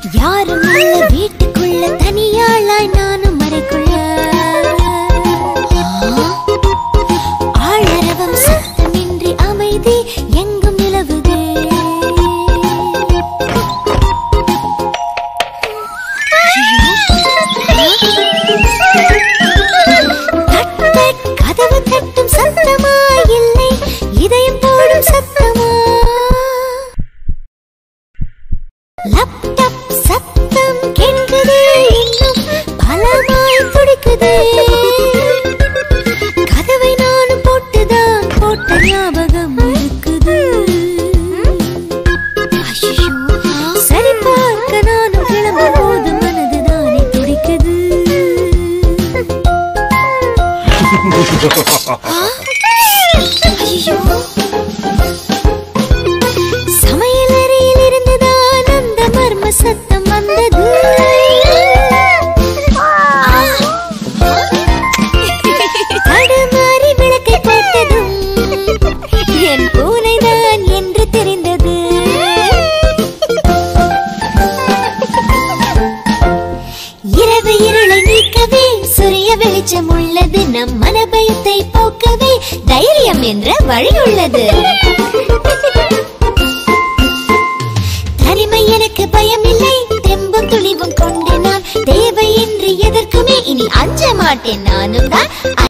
யாரும் இல்ல வீட்டுக்குள்ள தனியாளாய் நானும் மறைக்குள்ள ஆழரவம் சத்தமின்றி அமைதி எங்கும் நிலவுதே தட் தட் கதவு தட்டும் சத்தமா இல்லை இதயம் போடும் சத்தமா லேப்டாப் சத்தம் கேட்குதே இன்னும் பலமாய் துடிக்குதே கதவை நானும் போட்டுதான் போட்ட ஞாபகம் இருக்குது ஐயையோ, சரி பார்க்க நானும் கிளம்பும் போது மனது தானே துடிக்குது ஐயையோ. சமையலறையில் இருந்துதான் அந்த மர்ம சத்தம் வந்தது தடுமாறி விளக்கை போட்டதும் என் பூனைதான் என்று தெரிந்தது இரவு இருளை நீக்கவே சூரிய வெளிச்சம் உள்ளது நம் மனபயத்தை போக்கவே தைரியம் என்ற வழி உள்ளது தனிமை எனக்கு பயம் இல்லை தெம்பும் துணிவும் கொண்டு நான் தேவையின்றி எதற்குமே இனி அஞ்ச மாட்டேன் நானும் தான்